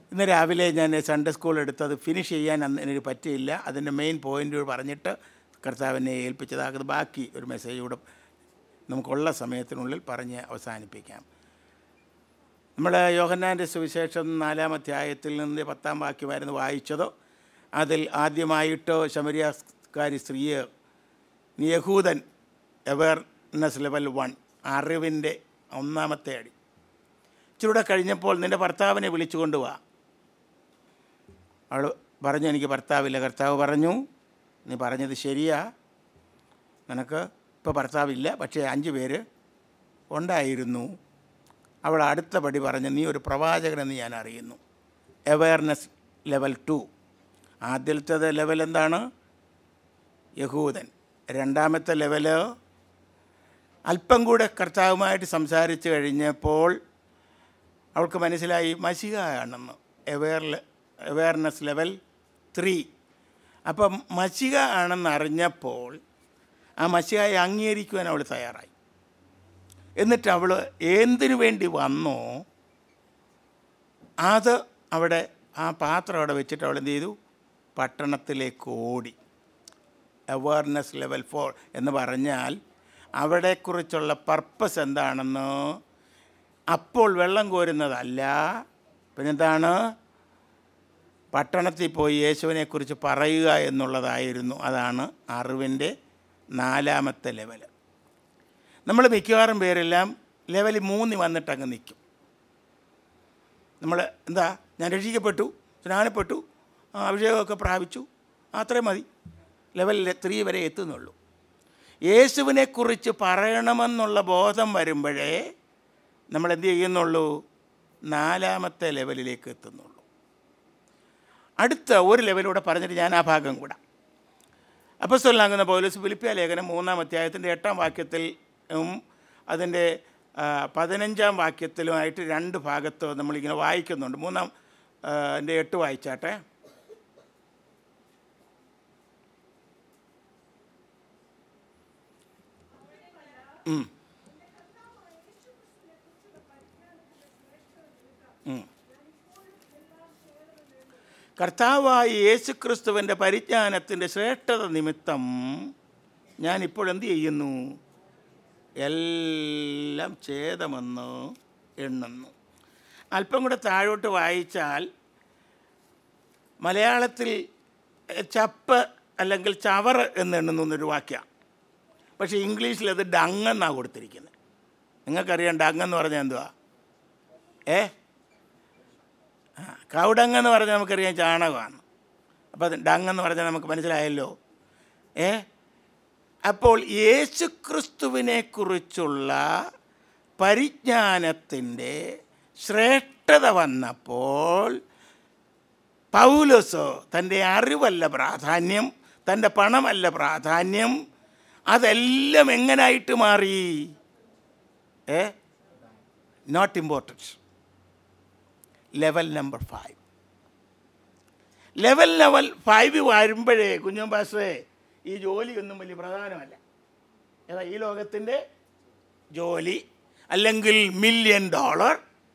ഇന്ന് രാവിലെ ഞാൻ സൺഡേ സ്കൂൾ എടുത്തത് ഫിനിഷ് ചെയ്യാൻ അന്ന് എനിക്ക് പറ്റിയില്ല അതിൻ്റെ മെയിൻ പോയിൻ്റ് പറഞ്ഞിട്ട് കർത്താവിനെ ഏൽപ്പിച്ചതാകുന്നത് ബാക്കി ഒരു മെസ്സേജ് കൂടെ നമുക്കുള്ള സമയത്തിനുള്ളിൽ പറഞ്ഞ് അവസാനിപ്പിക്കാം നമ്മൾ യോഹന്നാൻ്റെ സുവിശേഷം നാലാം അധ്യായത്തിൽ നിന്ന് പത്താം വാക്യമായിരുന്നു വായിച്ചത് അതിൽ ആദ്യമായിട്ട് ശമരിയാസ്കാരി സ്ത്രീയെ നീ യഹൂദൻ അവയർനെസ് ലെവൽ വൺ അറിവിൻ്റെ ഒന്നാമത്തെ അടി ഇച്ചിരൂടെ കഴിഞ്ഞപ്പോൾ നിൻ്റെ ഭർത്താവിനെ വിളിച്ചു കൊണ്ടുവാ അവൾ പറഞ്ഞു എനിക്ക് ഭർത്താവില്ല കർത്താവ് പറഞ്ഞു നീ പറഞ്ഞത് ശരിയാ നിനക്ക് ഇപ്പോൾ ഭർത്താവില്ല പക്ഷേ അഞ്ച് പേര് ഉണ്ടായിരുന്നു അവൾ അടുത്ത പടി പറഞ്ഞു നീ ഒരു പ്രവാചകനെന്ന് ഞാൻ അറിയുന്നു അവയർനെസ് ലെവൽ ടു ആദ്യത്തെ ലെവൽ എന്താണ് യഹൂദൻ രണ്ടാമത്തെ ലെവല് അല്പം കൂടെ കർത്താവുമായിട്ട് സംസാരിച്ച് കഴിഞ്ഞപ്പോൾ അവൾക്ക് മനസ്സിലായി മഷിക ആണെന്ന് അവെയർ അവെയർനെസ് ലെവൽ ത്രീ അപ്പം മഷിക ആണെന്ന് അറിഞ്ഞപ്പോൾ ആ മഷികയെ അംഗീകരിക്കുവാൻ അവൾ തയ്യാറായി എന്നിട്ട് അവൾ എന്തിനു വേണ്ടി വന്നോ അത് അവിടെ ആ പാത്രം അവിടെ വെച്ചിട്ട് അവൾ എന്ത് ചെയ്തു പട്ടണത്തിലേക്ക് ഓടി അവയർനെസ് ലെവൽ ഫോർ എന്ന് പറഞ്ഞാൽ അവിടെക്കുറിച്ചുള്ള പർപ്പസ് എന്താണെന്ന് അപ്പോൾ വെള്ളം കോരുന്നതല്ല പിന്നെന്താണ് പട്ടണത്തിൽ പോയി യേശുവിനെക്കുറിച്ച് പറയുക എന്നുള്ളതായിരുന്നു അതാണ് അറിവിൻ്റെ നാലാമത്തെ ലെവൽ നമ്മൾ മിക്കവാറും പേരെല്ലാം ലെവൽ മൂന്നിൽ വന്നിട്ട് അങ്ങ് നിൽക്കും നമ്മൾ എന്താ ഞാൻ രക്ഷിക്കപ്പെട്ടു സ്നാനപ്പെട്ടു ആ, അഭിഷേകമൊക്കെ പ്രാപിച്ചു അത്രയും മതി ലെവൽ ത്രീ വരെ എത്തുന്നുള്ളൂ യേശുവിനെക്കുറിച്ച് പറയണമെന്നുള്ള ബോധം വരുമ്പോഴേ നമ്മൾ എന്ത് ചെയ്യുന്നുള്ളൂ നാലാമത്തെ ലെവലിലേക്ക് എത്തുന്നുള്ളൂ അടുത്ത ഒരു ലെവലൂടെ പറഞ്ഞിട്ട് ഞാൻ ആ ഭാഗം കൂടെ അപ്പസ്വലാകുന്ന പൗലോസ് ഫിലിപ്പിയ ലേഖനം മൂന്നാം അധ്യായത്തിൻ്റെ എട്ടാം വാക്യത്തിൽ ഉം അതിൻ്റെ ആ, പതിനഞ്ചാം വാക്യത്തിലുമായിട്ട് രണ്ട് ഭാഗത്ത് നമ്മളിങ്ങനെ വായിക്കുന്നുണ്ട് മൂന്നാം ആ, എൻ്റെ എട്ട് വായിച്ചാട്ടെ ഉം. ഉം. കർത്താവായ യേശുക്രിസ്തുവിൻ്റെ പരിജ്ഞാനത്തിൻ്റെ ശ്രേഷ്ഠത നിമിത്തം ഞാൻ ഇപ്പോൾ എന്ത് ചെയ്യുന്നു എല്ലാം ഛേദമെന്ന് എണ്ണുന്നു അല്പം കൂടെ താഴോട്ട് വായിച്ചാൽ മലയാളത്തിൽ ചപ്പ് അല്ലെങ്കിൽ ചവറ് എന്ന് എണ്ണുന്നു എന്നൊരു വാക്യമാണ് പക്ഷേ ഇംഗ്ലീഷിൽ അത് ഡങ് എന്നാണ് കൊടുത്തിരിക്കുന്നത് നിങ്ങൾക്കറിയാം ഡങ് എന്ന് പറഞ്ഞാൽ എന്തുവാ ഏ ആ കൗഡങ് എന്ന് പറഞ്ഞാൽ നമുക്കറിയാം ചാണകമാണ് അപ്പോൾ അത് ഡങ് എന്ന് പറഞ്ഞാൽ നമുക്ക് മനസ്സിലായല്ലോ ഏ അപ്പോൾ യേശുക്രിസ്തുവിനെക്കുറിച്ചുള്ള പരിജ്ഞാനത്തിൻ്റെ ശ്രേഷ്ഠത വന്നപ്പോൾ പൗലോസോ തൻ്റെ അറിവല്ല പ്രാധാന്യം തൻ്റെ പണമല്ല പ്രാധാന്യം അതെല്ലാം എങ്ങനായിട്ട് മാറി a not important level number five level level five വരുമ്പോഴേ കുഞ്ഞു പാസ്റ്റേ ഈ ജോലിയൊന്നും വലിയ പ്രധാനമല്ല ഏതാ ഈ ലോകത്തിൻ്റെ ജോലി അല്ലെങ്കിൽ million dollar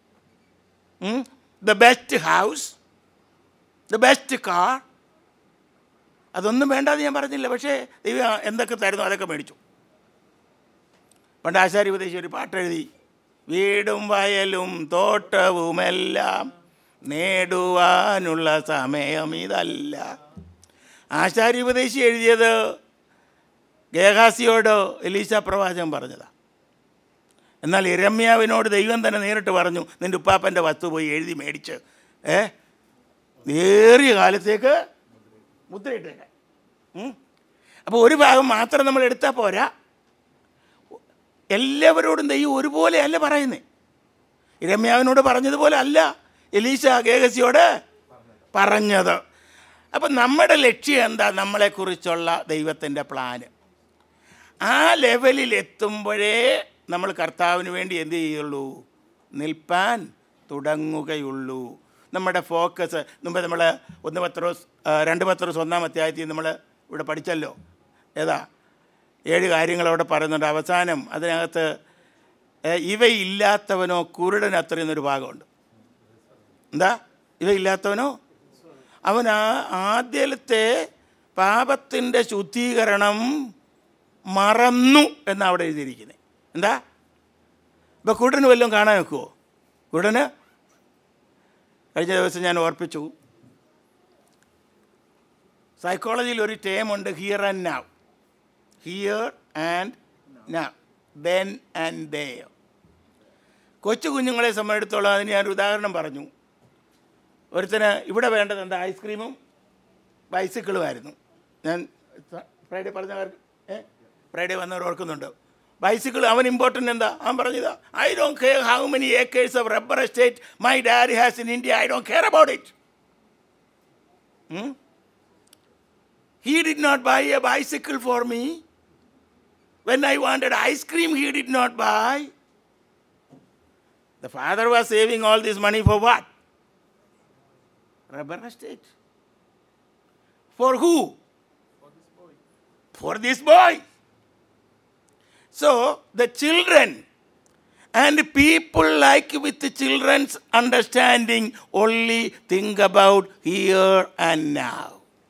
the best house the best car അതൊന്നും വേണ്ടാന്ന് ഞാൻ പറഞ്ഞില്ല പക്ഷേ ദൈവം എന്തൊക്കെ തരുന്നു അതൊക്കെ മേടിച്ചു പണ്ട് ആശാരി ഉപദേശി ഒരു പാട്ടെഴുതി വീടും വയലും തോട്ടവുമെല്ലാം നേടുവാനുള്ള സമയം ഇതല്ല ആശാരി ഉപദേശി എഴുതിയത് ഗേഹാസിയോട് എലീശ പ്രവാചകൻ പറഞ്ഞതാ എന്നാൽ ഇരമ്യാവിനോട് ദൈവം തന്നെ നേരിട്ട് പറഞ്ഞു നിൻ്റെ ഉപ്പാപ്പൻ്റെ വസ്തു പോയി എഴുതി മേടിച്ച് ഏ ഏറിയ കാലത്തേക്ക് മുദ്രയിട്ടേക്കാൻ അപ്പോൾ ഒരു ഭാഗം മാത്രം നമ്മൾ എടുത്താൽ പോരാ എല്ലാവരോടും ദൈവം ഒരുപോലെ അല്ല പറയുന്നത് ഇരമ്യാവിനോട് പറഞ്ഞതുപോലെ അല്ല എലീശ ഗേഹസിയോട് പറഞ്ഞത് അപ്പം നമ്മുടെ ലക്ഷ്യം എന്താ നമ്മളെക്കുറിച്ചുള്ള ദൈവത്തിൻ്റെ പ്ലാന് ആ ലെവലിൽ എത്തുമ്പോഴേ നമ്മൾ കർത്താവിന് വേണ്ടി എന്ത് ചെയ്യുള്ളൂ നിൽപ്പാൻ തുടങ്ങുകയുള്ളൂ നമ്മുടെ ഫോക്കസ് മുമ്പ് നമ്മൾ ഒന്ന് പത്രോസ് ആ, രണ്ട് പത്രോസ് ഒന്നാം അധ്യായത്തിൽ നമ്മൾ ഇവിടെ പഠിച്ചല്ലോ ഏതാ ഏഴ് കാര്യങ്ങൾ അവിടെ പറയുന്നുണ്ട് അവസാനം അതിനകത്ത് ഏ, ഇവയില്ലാത്തവനോ കുരുടൻ അത്രയെന്നൊരു ഭാഗമുണ്ട് എന്താ ഇവയില്ലാത്തവനോ അവൻ ആ ആദ്യത്തെ പാപത്തിൻ്റെ ശുദ്ധീകരണം മറന്നു എന്നാണ് അവിടെ എഴുതിയിരിക്കുന്നത് എന്താ ഇപ്പം കുടന് വല്ലതും കാണാൻ വെക്കുമോ കുടന് കഴിഞ്ഞ ദിവസം ഞാൻ ഓർപ്പിച്ചു സൈക്കോളജിയിൽ ഒരു ടേമുണ്ട് here and now here and now then and there കൊച്ചു കുഞ്ഞുങ്ങളെ സംബന്ധിച്ചിടത്തോളം അതിന് ഞാൻ ഒരു ഉദാഹരണം പറഞ്ഞു ഒരുത്തന് ഇവിടെ വേണ്ടത് എന്താ ഐസ്ക്രീമും ബൈസിക്കിളുമായിരുന്നു ഞാൻ ഫ്രൈഡേ പറഞ്ഞ കാര്യം ഏ ഫ്രൈഡേ വന്നവർ ഓർക്കുന്നുണ്ട് ബൈസിക്കിൾ അവൻ ഇമ്പോർട്ടൻ്റ് എന്താ അവൻ പറഞ്ഞതാ I don't care how many acres of rubber estate my daddy has in India I don't care about it He did not buy a bicycle for me. When I wanted ice cream, he did not buy. The father was saving all this money for what? Rubber estate. For who? For this boy. So the children and people like with the children's understanding only think about here and now.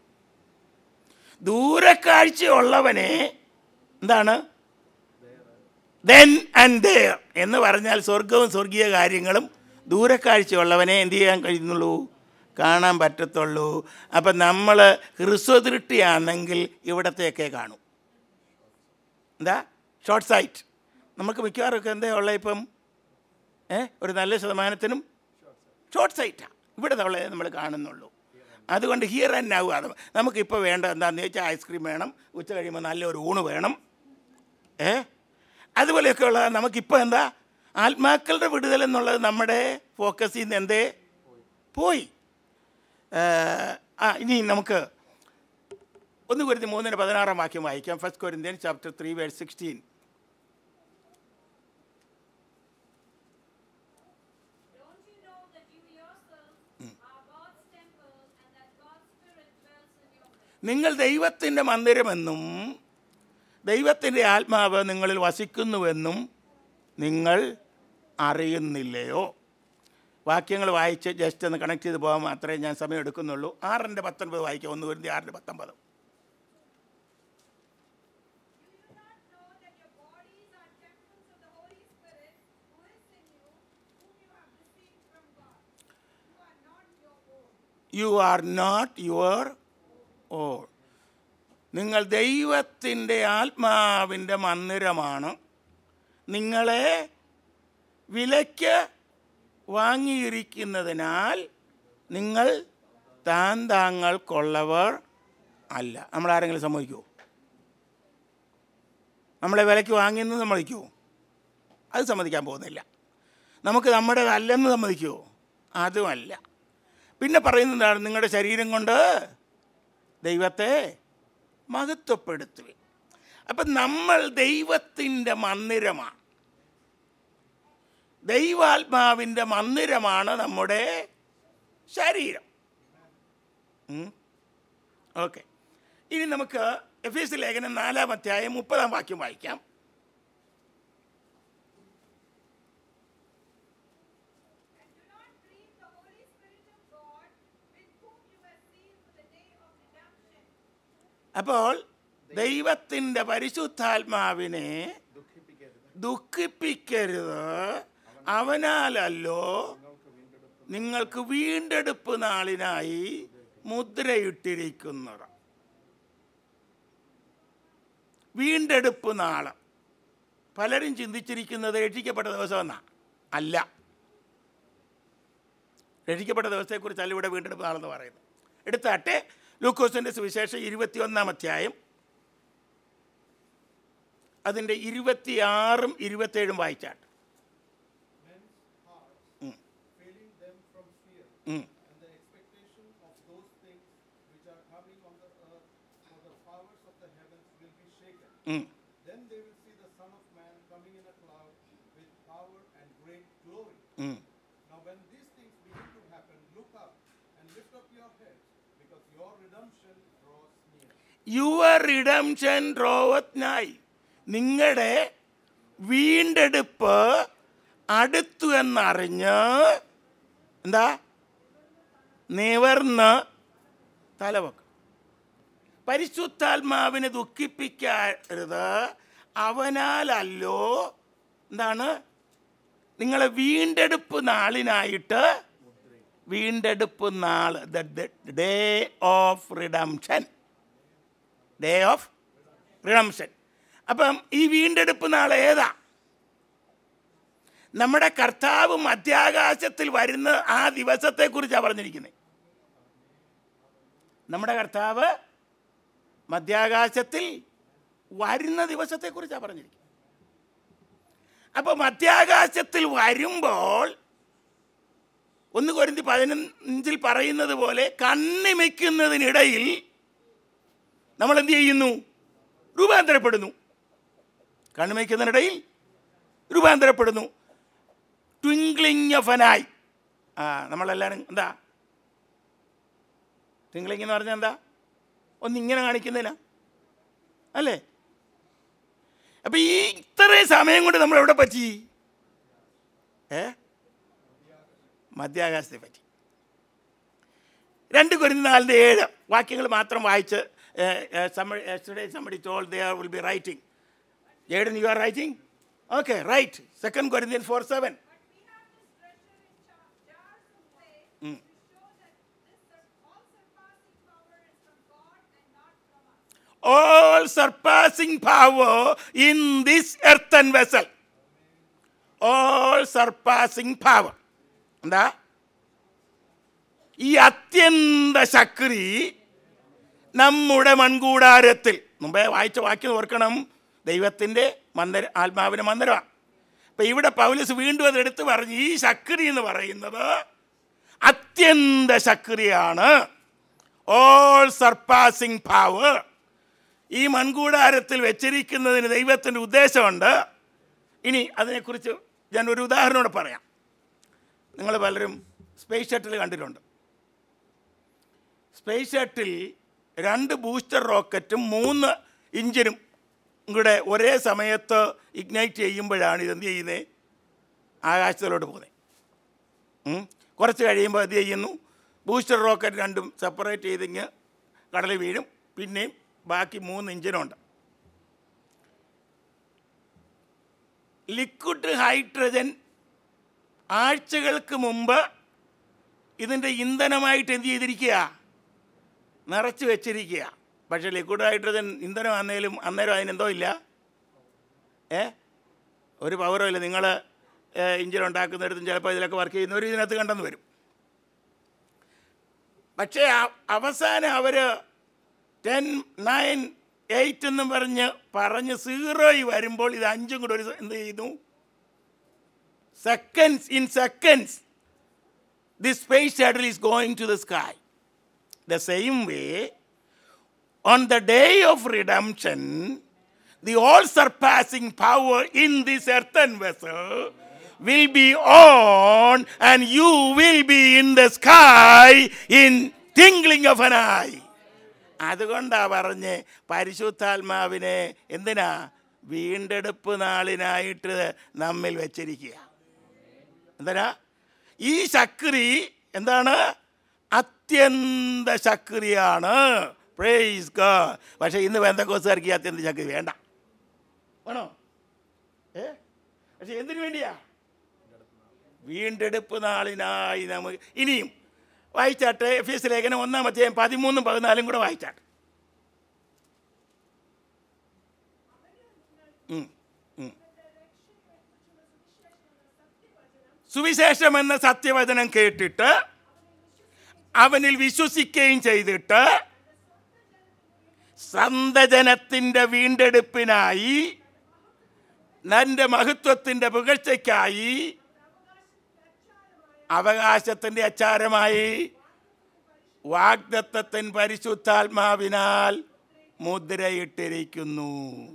ദൂരക്കാഴ്ചയുള്ളവനെ എന്താണ് then and their എന്ന് പറഞ്ഞാൽ സ്വർഗവും സ്വർഗീയ കാര്യങ്ങളും ദൂരക്കാഴ്ചയുള്ളവനെ എന്ത് ചെയ്യാൻ കഴിയുന്നുള്ളൂ കാണാൻ പറ്റത്തുള്ളൂ അപ്പം നമ്മൾ ഹ്രസ്വദൃഷ്ടിയാണെങ്കിൽ ഇവിടത്തെയൊക്കെ കാണും എന്താ ഷോർട്ട് സൈറ്റ് നമുക്ക് മിക്കവാറൊക്കെ എന്താ ഉള്ളത് ഇപ്പം ഏ ഒരു നല്ല ശതമാനത്തിനും ഷോർട്ട് സൈറ്റാണ് ഇവിടെ ഉള്ളത് നമ്മൾ കാണുന്നുള്ളൂ അതുകൊണ്ട് ഹിയർ ആൻഡ് നൗ ആണ് നമുക്കിപ്പോൾ വേണ്ട എന്താണെന്ന് വെച്ചാൽ ഐസ്ക്രീം വേണം ഉച്ച കഴിയുമ്പോൾ നല്ലൊരു ഊണ് വേണം ഏ അതുപോലെയൊക്കെയുള്ള നമുക്കിപ്പോൾ എന്താ ആത്മാക്കളുടെ വിടുതൽ എന്നുള്ളത് നമ്മുടെ ഫോക്കസിൽ നിന്ന് എന്തേ പോയി ഏ, ആ ഇനി നമുക്ക് ഒന്ന് കുരുത്തി മൂന്നിന് പതിനാറാം വാക്യം വായിക്കാം first Corinthian chapter three verse sixteen Don't you know that you yourselves are God's temple and that God's Spirit dwells in your midst? നിങ്ങൾ ദൈവത്തിൻ്റെ മന്ദിരമെന്നും ദൈവത്തിൻ്റെ ആത്മാവ് നിങ്ങളിൽ വസിക്കുന്നുവെന്നും നിങ്ങൾ അറിയുന്നില്ലയോ വാക്യങ്ങൾ വായിച്ച് ജസ്റ്റ് ഒന്ന് കണക്ട് ചെയ്ത് പോകാൻ മാത്രമേ ഞാൻ സമയം എടുക്കുന്നുള്ളൂ ആറിൻ്റെ പത്തൊൻപത് വായിക്കാം ഒന്ന് വരുന്നത് ആറിൻ്റെ പത്തൊമ്പത് Do you not know that your bodies are temples of the Holy Spirit who is in you, whom you have received from God? You are not your own. You are not your own നിങ്ങൾ ദൈവത്തിൻ്റെ ആത്മാവിൻ്റെ മന്ദിരമാണ് നിങ്ങളെ വിലയ്ക്ക് വാങ്ങിയിരിക്കുന്നതിനാൽ നിങ്ങൾ താൻ താങ്കൾക്കുള്ളവർ അല്ല നമ്മളാരെങ്കിലും സമ്മതിക്കുമോ നമ്മളെ വിലയ്ക്ക് വാങ്ങിയെന്ന് സമ്മതിക്കുമോ അത് സമ്മതിക്കാൻ പോകുന്നില്ല നമുക്ക് നമ്മുടേതല്ലെന്ന് സമ്മതിക്കുമോ അതുമല്ല പിന്നെ പറയുന്നതാണ് നിങ്ങളുടെ ശരീരം കൊണ്ട് ദൈവത്തെ മഹത്വപ്പെടുത്തുക അപ്പം നമ്മൾ ദൈവത്തിൻ്റെ മന്ദിരമാണ് ദൈവാത്മാവിൻ്റെ മന്ദിരമാണ് നമ്മുടെ ശരീരം ഓക്കെ ഇനി നമുക്ക് എഫ് എസ് ലേഖനം നാലാം അധ്യായം മുപ്പതാം വാക്യം വായിക്കാം And do not grieve the Holy Spirit of God, with whom you were sealed for the day of redemption. അപ്പോൾ ദൈവത്തിൻ്റെ പരിശുദ്ധാത്മാവിനെ ദുഃഖിപ്പിക്കരുത് അവനാലല്ലോ നിങ്ങൾക്ക് വീണ്ടെടുപ്പ് നാളിനായി മുദ്രയിട്ടിരിക്കുന്നത് വീണ്ടെടുപ്പ് നാള് പലരും ചിന്തിച്ചിരിക്കുന്നത് രക്ഷിക്കപ്പെട്ട ദിവസം എന്നാ അല്ല രക്ഷിക്കപ്പെട്ട ദിവസത്തെക്കുറിച്ചല്ല ഇവിടെ വീണ്ടെടുപ്പ് നാളെന്ന് പറയുന്നത് എടുത്താട്ടെ ലൂക്കോസിൻ്റെ സുവിശേഷം ഇരുപത്തിയൊന്നാം അധ്യായം അതിൻ്റെ ഇരുപത്തിയാറും ഇരുപത്തേഴും വായിച്ചാട്ട് men's hearts, Mm. failing them from fear ഉം. and the expectation of those things which are coming on the earth, for the powers of the heavens will be shaken. ഉം. Then they will see the Son of Man coming in a cloud with power and great glory. ഉം. Now, when these things begin to happen, look up and lift up your heads, because your redemption draws near. Your redemption draweth nigh നിങ്ങളുടെ വീണ്ടെടുപ്പ് അടുത്തു എന്നറിഞ്ഞ് എന്താ നിവർന്ന് തലവെക്കും പരിശുദ്ധാത്മാവിനെ ദുഃഖിപ്പിക്കരുത് അവനാലല്ലോ എന്താണ് നിങ്ങളെ വീണ്ടെടുപ്പ് നാളിനായിട്ട് വീണ്ടെടുപ്പ് നാൾ the day of redemption day of redemption അപ്പം ഈ വീണ്ടെടുപ്പ് നാൾ ഏതാ നമ്മുടെ കർത്താവ് മധ്യാകാശത്തിൽ വരുന്ന ആ ദിവസത്തെക്കുറിച്ചാണ് പറഞ്ഞിരിക്കുന്നത് നമ്മുടെ കർത്താവ് മധ്യാകാശത്തിൽ വരുന്ന ദിവസത്തെക്കുറിച്ചാണ് പറഞ്ഞിരിക്കുന്നത് അപ്പോൾ മധ്യാകാശത്തിൽ വരുമ്പോൾ ഒന്ന് കൊരിന്തി പതിനഞ്ചിൽ പറയുന്നത് പോലെ കണ്ണിമയ്ക്കുന്നതിനിടയിൽ നമ്മൾ എന്ത് ചെയ്യുന്നു രൂപാന്തരപ്പെടുന്നു കണ്ണിമയ്ക്കുന്നതിനിടയിൽ രൂപാന്തരപ്പെടുന്നു ട്വിങ്ക്ലിങ് ഓഫ് അനായി ആ നമ്മളെല്ലാവരും എന്താ ട്വിങ്ക്ലിങ് എന്ന് പറഞ്ഞാൽ എന്താ ഒന്നിങ്ങനെ കാണിക്കുന്നില്ല അല്ലേ അപ്പം ഈ ഇത്രയും സമയം കൊണ്ട് നമ്മൾ എവിടെ പറ്റി ഏ മധ്യാകാശത്തെ പറ്റി രണ്ട് കുരുന്ന് നാലിൻ്റെ ഏഴ് വാക്യങ്ങൾ മാത്രം വായിച്ച് somebody told they will be writing ഏഴൻ you are writing okay right second Corinthian four seven But we have this treasure in jar- jars of clay, to show that this sur- all surpassing power is from God and not from us. all surpassing power in this earthen vessel. All surpassing power. എന്താ ഈ അത്യന്ത ശക്തി നമ്മുടെ മൺകൂടാരത്തിൽ മുമ്പേ വായിച്ച വാക്യം ഓർക്കണം ദൈവത്തിൻ്റെ മന്ദിര ആത്മാവിൻ്റെ മന്ദിരമാണ് അപ്പം ഇവിടെ പൗലസ് വീണ്ടും അത് എടുത്ത് പറഞ്ഞു ഈ ശക്തി എന്ന് പറയുന്നത് അത്യന്ത ശക്തിയാണ് ഓൾ സർപ്പാസിങ് പവർ ഈ മൺകൂടാരത്തിൽ വെച്ചിരിക്കുന്നതിന് ദൈവത്തിൻ്റെ ഉദ്ദേശമുണ്ട് ഇനി അതിനെക്കുറിച്ച് ഞാൻ ഒരു ഉദാഹരണം കൂടെ പറയാം നിങ്ങൾ പലരും സ്പേസ് ഷട്ടിൽ കണ്ടിട്ടുണ്ട് സ്പേസ് ഷട്ടിൽ രണ്ട് ബൂസ്റ്റർ റോക്കറ്റും മൂന്ന് ഇഞ്ചിനും കൂടെ ഒരേ സമയത്ത് ഇഗ്നൈറ്റ് ചെയ്യുമ്പോഴാണ് ഇതെന്ത് ചെയ്യുന്നത് ആകാശത്തിലോട്ട് പോകുന്നത് ഉം. കുറച്ച് കഴിയുമ്പോൾ എന്ത് ചെയ്യുന്നു ബൂസ്റ്റർ റോക്കറ്റ് രണ്ടും സെപ്പറേറ്റ് ചെയ്തിങ്ങ് കടലിൽ വീഴും പിന്നെയും ബാക്കി മൂന്ന് ഇഞ്ചിനുണ്ട് ലിക്വിഡ് ഹൈഡ്രജൻ ആഴ്ചകൾക്ക് മുമ്പ് ഇതിൻ്റെ ഇന്ധനമായിട്ട് എന്ത് ചെയ്തിരിക്കുക നിറച്ച് വെച്ചിരിക്കുക പക്ഷേ ലിക്വിഡ് ഹൈഡ്രജൻ ഇന്ധനം ആന്നേലും അന്നേരം അതിനെന്തോ ഇല്ല ഏ ഒരു പവറോ ഇല്ല നിങ്ങൾ ഇഞ്ചിൻ ഉണ്ടാക്കുന്നിടത്തും ചിലപ്പോൾ ഇതിലൊക്കെ വർക്ക് ചെയ്യുന്നവർ ഇതിനകത്ത് കണ്ടെന്ന് വരും പക്ഷേ അ- അവസാനം അവർ ടെൻ നയൻ എയ്റ്റ് എന്നും പറഞ്ഞ് പറഞ്ഞ് സീറോയിൽ വരുമ്പോൾ ഇത് അഞ്ചും കൂടെ ഒരു സ- എന്ത് ചെയ്യുന്നു seconds in seconds this space shuttle is going to the sky. The same way, on the day of redemption, the all surpassing power in this earthen vessel will be on, and you will be in the sky in tingling of an eye. അതുകൊണ്ടാ പറഞ്ഞ് പരിശുദ്ധാത്മാവിനെ എന്തിനാ വീണ്ടെടുപ്പ് നാളിനായിട്ട് നമ്മിൽ വെച്ചിരിക്കുക എന്തിനാ ഈ ശക്തി എന്താണ് അത്യന്ത ശക്തിയാണ് പ്രേസ് ഗോഡ് പക്ഷേ ഇന്ന് ബന്ധക്കോസുകാർക്ക് ഈ അത്യന്ത ശക്തി വേണ്ട വേണോ ഏ പക്ഷെ എന്തിനു വേണ്ടിയാ വീണ്ടെടുപ്പ് നാളിനായി നമുക്ക് ഇനിയും വായിച്ചാട്ടെ എഫ് എസ് ലേഖനം ഒന്നാമത്തെ പതിമൂന്നും പതിനാലും കൂടെ വായിച്ചാട്ടെ ഉം, ഉം. സുവിശേഷം എന്ന സത്യവചനം കേട്ടിട്ട് അവനിൽ വിശ്വസിക്കുകയും ചെയ്തിട്ട് സന്തജനത്തിൻ്റെ വീണ്ടെടുപ്പിനായി തൻ്റെ മഹത്വത്തിൻ്റെ പുകഴ്ചയ്ക്കായി അവകാശത്തിൻ്റെ അച്ചാരമായി വാഗ്ദത്തത്തിൻ പരിശുദ്ധാത്മാവിനാൽ മുദ്രയിട്ടിരിക്കുന്നു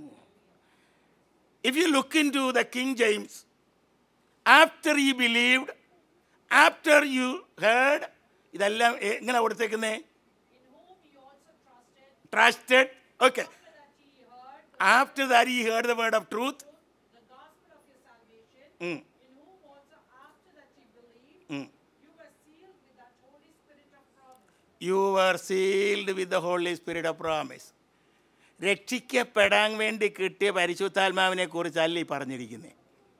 if you look into the King James after you believed after you heard ഇതെല്ലാം എ- എങ്ങനെ കൊടുത്തേക്കുന്നേ in whom ye also trusted, trusted okay after that ye heard after that you heard the word of truth the gospel of your salvation, in whom also after that ye believed, you were sealed with that Holy Spirit of you are sealed with the Holy Spirit of promise രക്ഷിക്കപ്പെടാൻ വേണ്ടി കിട്ടിയ പരിശുദ്ധാത്മാവിനെ കുറിച്ചല്ല ഈ പറഞ്ഞിരിക്കുന്നത്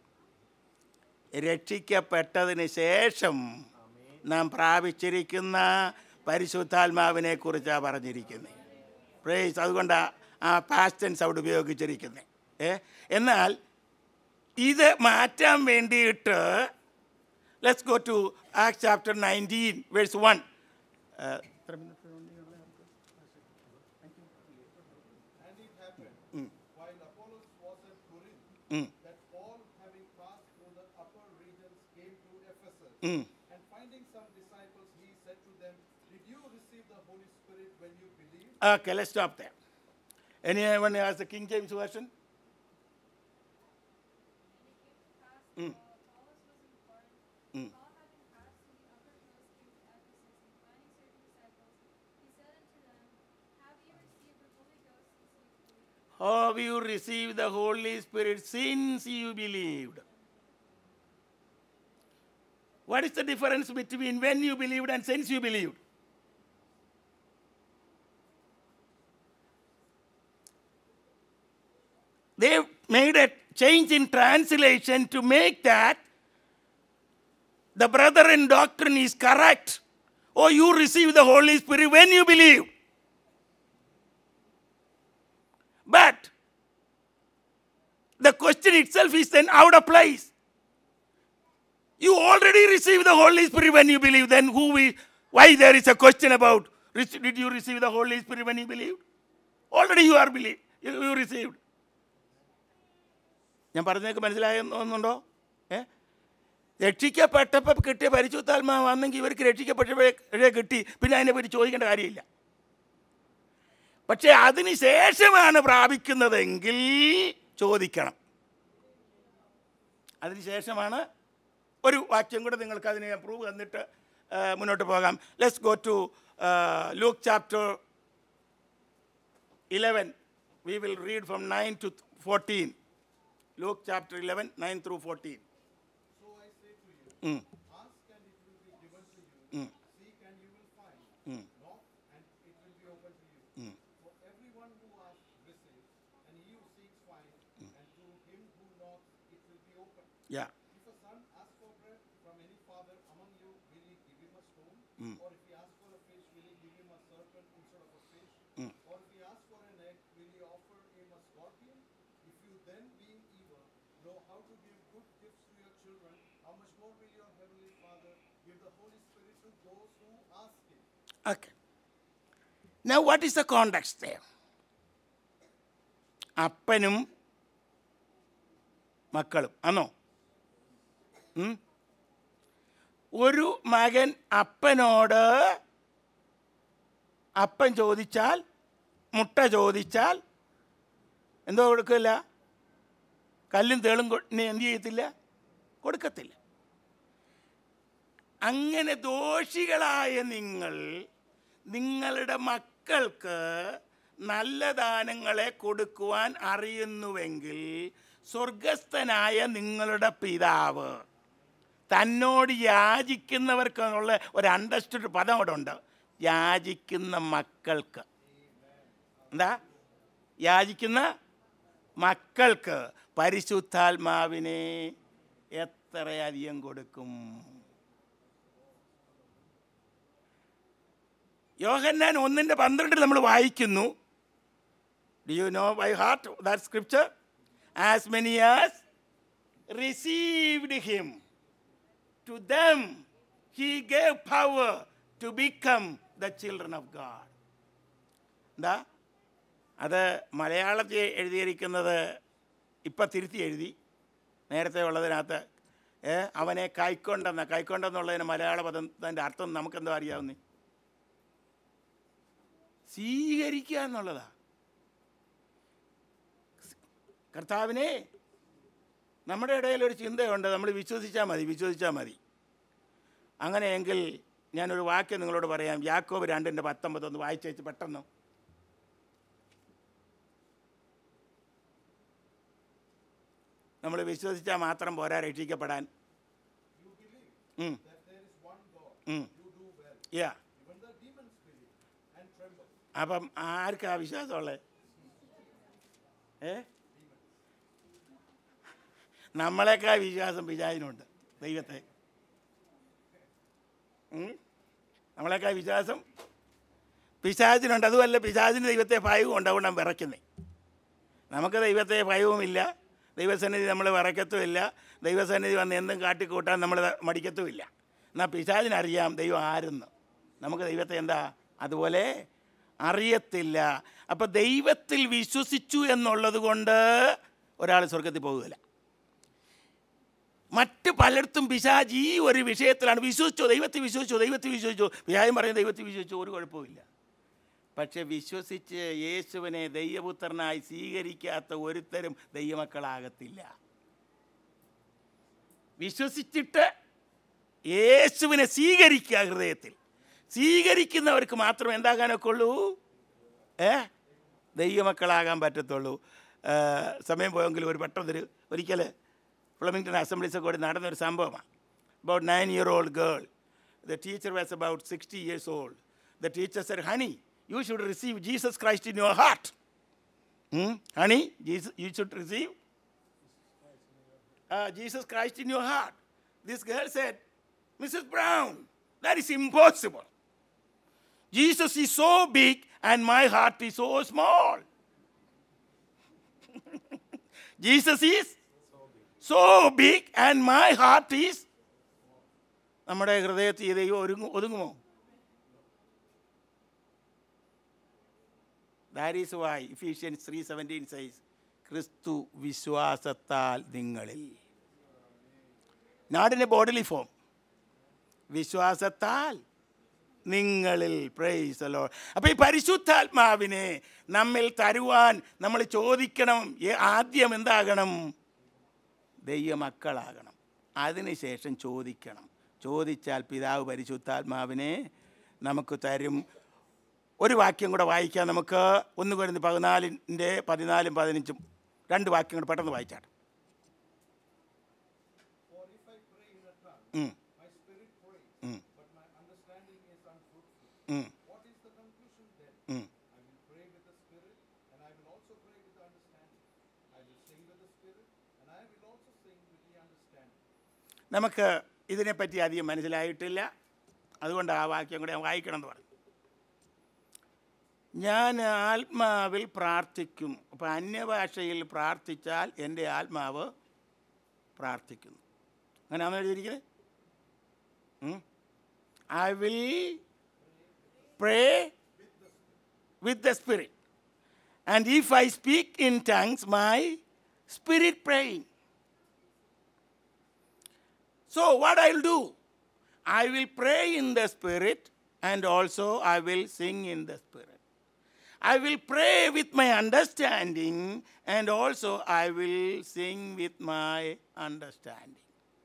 രക്ഷിക്കപ്പെട്ടതിന് ശേഷം നാം പ്രാപിച്ചിരിക്കുന്ന പരിശുദ്ധാത്മാവിനെ കുറിച്ചാണ് പറഞ്ഞിരിക്കുന്നത് പ്രേസ് അതുകൊണ്ടാണ് ആ പാസ്റ്റൻസ് അവിടെ ഉപയോഗിച്ചിരിക്കുന്നത് ഏ എന്നാൽ ഇത് മാറ്റാൻ വേണ്ടിയിട്ട് let's go to act chapter nineteen verse one And it happened, while Apollos was at Corinth, that Paul, having passed through the upper regions, came to Ephesus. And finding some disciples, he said to them, Did you receive the Holy Spirit when you believed? Okay, let's stop there. Anyone has the King James version? Mm. Apollos was in Corinth. Paul having passed through the upper hills came to Ephesus, and finding certain disciples, he said unto them, Have ye received the Holy Ghost since ye believed? Have you received the Holy Spirit since you believed? What is the difference between when you believed and since you believed? They made a change in translation to make that the brother in doctrine is correct. Oh, you receive the Holy Spirit when you believe. But the question itself is then out of place. You already received the Holy Spirit when you believe. Then who we, why there is a question about rece- did you receive the Holy Spirit when you believed? Already you are believed. You, you received. ഞാൻ പറഞ്ഞേക്ക് മനസ്സിലായെന്നുണ്ടോ ഏ രക്ഷിക്കപ്പെട്ടപ്പോൾ കിട്ടിയ പരിശുദ്ധാത്മാവാണെങ്കിൽ ഇവർക്ക് രക്ഷിക്കപ്പെട്ടപ്പോഴേ കിട്ടി പിന്നെ അതിനെപ്പറ്റി ചോദിക്കേണ്ട കാര്യമില്ല പക്ഷേ അതിന് ശേഷമാണ് പ്രാപിക്കുന്നതെങ്കിൽ ചോദിക്കണം അതിന് ശേഷമാണ് ഒരു വാക്യം കൂടെ നിങ്ങൾക്ക് അതിനെ പ്രൂവ് തന്നിട്ട് ആ, മുന്നോട്ട് പോകാം let's go to Luke chapter eleven we will read from nine to fourteen Luke chapter eleven nine through fourteen So I say to you, ask and it will be given to you. Seek and you will find. Knock and it will be open to you. For everyone who asks receives, and he who seeks finds, and to him who knocks it will be open. യാ If a son asks for bread from any father among you, will he give him a stone? Or if he asks for a fish, will he give him a serpent instead of a fish? Or if he asks for an egg, will he offer him a scorpion? If you then, being evil, know how to give good gifts to your children, how much more will your heavenly Father give the Holy Spirit to those who ask him? Okay. Now, what is the context there? അപ്പനും മക്കളും ആണോ ഉം? ഒരു മകൻ അപ്പനോട് അപ്പൻ ചോദിച്ചാൽ മുട്ട ചോദിച്ചാൽ എന്തോ കൊടുക്കില്ല കല്ലും തേളും കൊ- ഇനി എന്ത് ചെയ്യത്തില്ല കൊടുക്കത്തില്ല അങ്ങനെ ദോഷികളായ നിങ്ങൾ നിങ്ങളുടെ മക്കൾക്ക് നല്ല ദാനങ്ങളെ കൊടുക്കുവാൻ അറിയുന്നുവെങ്കിൽ സ്വർഗസ്ഥനായ നിങ്ങളുടെ പിതാവ് തന്നോട് യാചിക്കുന്നവർക്കെന്നുള്ള ഒരു അണ്ടർസ്റ്റുഡ് പദം അവിടെ ഉണ്ട് യാചിക്കുന്ന മക്കൾക്ക് എന്താ യാചിക്കുന്ന മക്കൾക്ക് പരിശുദ്ധാത്മാവിനെ എത്രയധികം കൊടുക്കും യോഹന്നാൻ ഒന്നിൻ്റെ പന്ത്രണ്ടിൽ നമ്മൾ വായിക്കുന്നു do you know by heart that scripture as many as received him to them he gave power to become the children of God എന്താ അത് മലയാളത്തിൽ എഴുതിയിരിക്കുന്നത് ഇപ്പം തിരുത്തി എഴുതി നേരത്തെ ഉള്ളതിനകത്ത് ഏ, അവനെ കൈക്കൊണ്ടെന്ന കൈക്കൊണ്ടെന്നുള്ളതിന് മലയാള പദത്തിൻ്റെ അർത്ഥം നമുക്കെന്തോ അറിയാവുന്നേ സ്വീകരിക്കുക എന്നുള്ളതാ കർത്താവിനെ നമ്മുടെ ഇടയിൽ ഒരു ചിന്തയുണ്ട് നമ്മൾ വിശ്വസിച്ചാൽ മതി വിശ്വസിച്ചാൽ മതി അങ്ങനെയെങ്കിൽ ഞാനൊരു വാക്യം നിങ്ങളോട് പറയാം യാക്കോബ് രണ്ടിൻ്റെ പത്തൊമ്പത് ഒന്ന് വായിച്ചേച്ച് പെട്ടെന്ന് നമ്മൾ വിശ്വസിച്ചാൽ മാത്രം പോരാ രക്ഷിക്കപ്പെടാൻ You believe ഉം, that there is one God. ഉം. You do well. Yeah. Even the demons believe അപ്പം ആർക്കാ വിശ്വാസമുള്ളത് ഏ നമ്മളെക്കാൾ വിശ്വാസം പിശാചിനുണ്ട് ദൈവത്തെ ഉം? നമ്മളെക്കാൾ വിശ്വാസം പിശാചിനുണ്ട് അതുമല്ല പിശാചിന് ദൈവത്തെ ഭയവും ഉണ്ട് അതുകൊണ്ടാണ് വിറയ്ക്കുന്നത് നമുക്ക് ദൈവത്തെ ഭയവുമില്ല ദൈവസന്നിധി നമ്മൾ വിറയ്ക്കത്തുമില്ല ദൈവസന്നിധി വന്ന് എന്തും കാട്ടിക്കൂട്ടാൻ നമ്മൾ മടിക്കത്തുമില്ല എന്നാൽ പിശാചിനറിയാം ദൈവം ആരെന്ന് നമുക്ക് ദൈവത്തെ എന്താ അതുപോലെ അറിയത്തില്ല അപ്പം ദൈവത്തിൽ വിശ്വസിച്ചു എന്നുള്ളത് കൊണ്ട് ഒരാൾ സ്വർഗത്തിൽ പോകുകയില്ല മറ്റ് പലയിടത്തും പിശാജ് ഈ ഒരു വിഷയത്തിലാണ് വിശ്വസിച്ചോ ദൈവത്തിൽ വിശ്വസിച്ചോ ദൈവത്തിൽ വിശ്വസിച്ചോ പിശാചം പറയും ദൈവത്തിൽ വിശ്വസിച്ചോ ഒരു കുഴപ്പമില്ല പക്ഷെ വിശ്വസിച്ച് യേശുവിനെ ദൈവപുത്രനായി സ്വീകരിക്കാത്ത ഒരുത്തരും ദൈവമക്കളാകത്തില്ല വിശ്വസിച്ചിട്ട് യേശുവിനെ സ്വീകരിക്കുക ഹൃദയത്തിൽ സ്വീകരിക്കുന്നവർക്ക് മാത്രമേ എന്താകാനൊക്കെ ഉള്ളൂ ഏ ദൈവമക്കളാകാൻ പറ്റത്തുള്ളൂ ആ, സമയം പോയെങ്കിലും ഒരു പെട്ടെന്നൊരു ഒരിക്കൽ ഫ്ലമിങ്ടൺ അസംബ്ലീസ് കൂടി നടന്നൊരു സംഭവമാണ് about nine year old girl the teacher was about sixty years old the teacher sir honey you should receive Jesus Christ in your heart honey Jesus you should receive uh, Jesus Christ in your heart. This girl said, Mrs. Brown, that is impossible. Jesus is so big and my heart is so small. Jesus is so big and my heart is നമ്മുടെ ഹൃദയത്തിൽ ഈ ദൈവം ഒരുങ്ങു ഒതുങ്ങുമോ that is why Ephesians three seventeen says ക്രിസ്തു വിശ്വാസത്താൽ നിങ്ങളിൽ നാടിൻ്റെ ബോഡിലി ഫോം വിശ്വാസത്താൽ നിങ്ങളിൽ പ്രൈസ് അല്ലോ അപ്പോൾ ഈ പരിശുദ്ധാത്മാവിനെ നമ്മിൽ തരുവാൻ നമ്മൾ ചോദിക്കണം ഏ- ആദ്യം എന്താകണം ദൈവമക്കളാകണം അതിനുശേഷം ചോദിക്കണം ചോദിച്ചാൽ പിതാവ് പരിശുദ്ധാത്മാവിനെ നമുക്ക് തരും ഒരു വാക്യം കൂടെ വായിക്കാം നമുക്ക് ഒന്ന് കഴിഞ്ഞ് പതിനാലിൻ്റെ പതിനാലും പതിനഞ്ചും രണ്ട് വാക്യം കൂടെ പെട്ടെന്ന് വായിച്ചാട്ടെ For if I pray in a tongue, ഉം, my spirit prays, ഉം, but my understanding is unfruitful. ഉം, What is the conclusion then? ഉം. I will pray with the spirit, and I will also pray with the understanding. I will sing with the spirit, and I will also sing with the understanding. നമുക്ക് ഇതിനെപ്പറ്റി അധികം മനസ്സിലായിട്ടില്ല അതുകൊണ്ട് ആ വാക്യം കൂടെ ഞാൻ വായിക്കണം എന്ന് പറഞ്ഞു ഞാൻ ആത്മാവിൽ പ്രാർത്ഥിക്കും അപ്പോൾ അന്യഭാഷയിൽ പ്രാർത്ഥിച്ചാൽ എൻ്റെ ആത്മാവ് പ്രാർത്ഥിക്കുന്നു അങ്ങനെയാണോ എഴുതിയിരിക്കുന്നത് I will pray with the spirit and if I speak in tongues my spirit praying So, what I will do? I will pray in the Spirit and also I will sing in the Spirit. I will pray with my understanding and also I will sing with my understanding.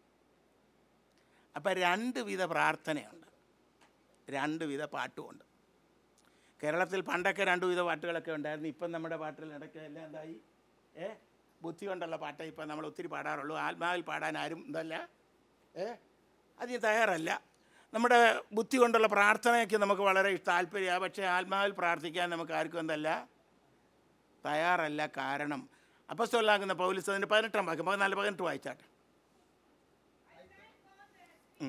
അപ്പം രണ്ട് വിധ പ്രാർത്ഥനയുണ്ട് രണ്ട് വിധ പാട്ടുമുണ്ട് കേരളത്തിൽ പണ്ടൊക്കെ രണ്ട് വിധ പാട്ടുകളൊക്കെ ഉണ്ടായിരുന്നു ഇപ്പം നമ്മുടെ പാട്ടുകൾ ഇടയ്ക്ക് എല്ലാം എന്തായി ഏ ബുദ്ധി കൊണ്ടുള്ള പാട്ടേ ഇപ്പം നമ്മൾ ഒത്തിരി പാടാറുള്ളൂ ആത്മാവിൽ പാടാൻ ആരും എന്തല്ല ഏ അതിന് തയ്യാറല്ല നമ്മുടെ ബുദ്ധി കൊണ്ടുള്ള പ്രാർത്ഥനയൊക്കെ നമുക്ക് വളരെ താല്പര്യമാണ് പക്ഷേ ആത്മാവിൽ പ്രാർത്ഥിക്കാൻ നമുക്ക് ആർക്കും എന്തല്ല തയ്യാറല്ല കാരണം അപ്പസ്തോലാകുന്ന പൗലിസ് അതിൻ്റെ പതിനെട്ടാം വാക്യം പതിനാല് പതിനെട്ട് വായിച്ചാട്ടെ ഉം.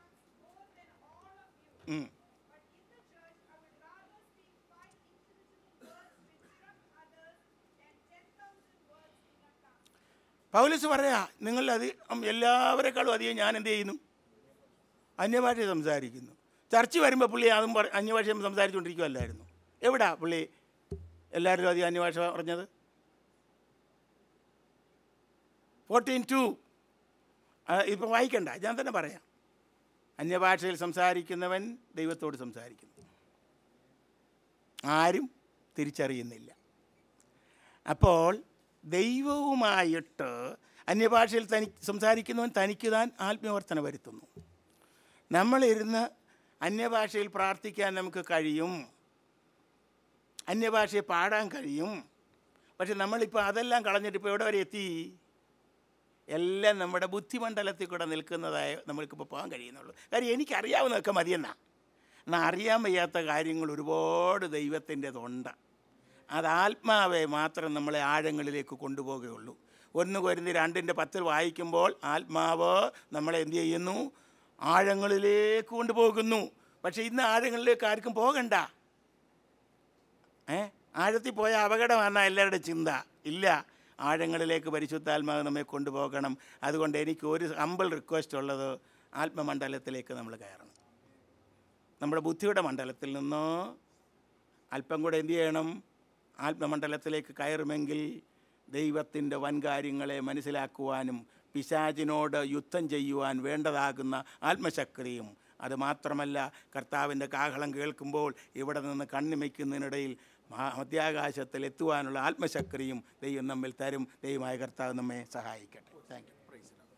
ഉം. But in the church, I would rather speak five intelligible words to instruct others than ten thousand words in a tongue. പൗലിസ് പറയാ നിങ്ങൾ അത് എല്ലാവരെക്കാളും അധികം ഞാൻ എന്ത് ചെയ്യുന്നു അന്യഭാഷ സംസാരിക്കുന്നു ചർച്ച വരുമ്പോൾ പുള്ളി അതും പറ അന്യഭാഷ സംസാരിച്ചുകൊണ്ടിരിക്കുമല്ലായിരുന്നു എവിടാ പുള്ളി എല്ലാവരും അധികം അന്യഭാഷ പറഞ്ഞത് ഫോർട്ടീൻ ടു ഇപ്പം വായിക്കണ്ട ഞാൻ തന്നെ പറയാം അന്യഭാഷയിൽ സംസാരിക്കുന്നവൻ ദൈവത്തോട് സംസാരിക്കുന്നു ആരും തിരിച്ചറിയുന്നില്ല അപ്പോൾ ദൈവവുമായിട്ട് അന്യഭാഷയിൽ തനി സംസാരിക്കുന്നവൻ തനിക്ക് താൻ ആത്മീയവർത്തന വരുത്തുന്നു നമ്മളിരുന്ന് അന്യഭാഷയിൽ പ്രാർത്ഥിക്കാൻ നമുക്ക് കഴിയും അന്യഭാഷയെ പാടാൻ കഴിയും പക്ഷെ നമ്മളിപ്പോൾ അതെല്ലാം കളഞ്ഞിട്ട് ഇപ്പോൾ എവിടെ വരെ എത്തി എല്ലാം നമ്മുടെ ബുദ്ധിമണ്ഡലത്തിൽ കൂടെ നിൽക്കുന്നതായ നമ്മൾക്കിപ്പോൾ പോകാൻ കഴിയുന്നുള്ളൂ കാര്യം എനിക്കറിയാവുന്നതൊക്കെ മതിയെന്നാ എന്നാൽ അറിയാൻ വയ്യാത്ത കാര്യങ്ങൾ ഒരുപാട് ദൈവത്തിൻ്റെതുണ്ട് അത് ആത്മാവെ മാത്രം നമ്മളെ ആഴങ്ങളിലേക്ക് കൊണ്ടുപോകുകയുള്ളൂ ഒന്ന് കൊരുന്ന് രണ്ടിൻ്റെ പത്തിൽ വായിക്കുമ്പോൾ ആത്മാവ് നമ്മളെ എന്ത് ചെയ്യുന്നു ആഴങ്ങളിലേക്ക് കൊണ്ടുപോകുന്നു പക്ഷേ ഇന്ന് ആഴങ്ങളിലേക്ക് ആർക്കും പോകണ്ട ഏ ആഴത്തിൽ പോയ അപകടമാണ് എല്ലാവരുടെ ചിന്ത ഇല്ല ആഴങ്ങളിലേക്ക് പരിശുദ്ധാത്മാവ് നമ്മെ കൊണ്ടുപോകണം അതുകൊണ്ട് എനിക്ക് ഒരു ഹമ്പിൾ റിക്വസ്റ്റ് ഉള്ളത് ആത്മമണ്ഡലത്തിലേക്ക് നമ്മൾ കയറണം നമ്മുടെ ബുദ്ധിയുടെ മണ്ഡലത്തിൽ നിന്ന് അല്പം കൂടെ എന്ത് ചെയ്യണം ആത്മമണ്ഡലത്തിലേക്ക് കയറുമെങ്കിൽ ദൈവത്തിൻ്റെ വൻകാര്യങ്ങളെ മനസ്സിലാക്കുവാനും പിശാചിനോട് യുദ്ധം ചെയ്യുവാൻ വേണ്ടതാകുന്ന ആത്മശക്തിയും അത് മാത്രമല്ല കർത്താവിൻ്റെ കാഹളം കേൾക്കുമ്പോൾ ഇവിടെ നിന്ന് കണ്ണിമയ്ക്കുന്നതിനിടയിൽ മ- മധ്യാകാശത്തിൽ എത്തുവാനുള്ള ആത്മശക്തിയും ദൈവം നമ്മിൽ തരും ദൈവമായ കർത്താവ് നമ്മെ സഹായിക്കട്ടെ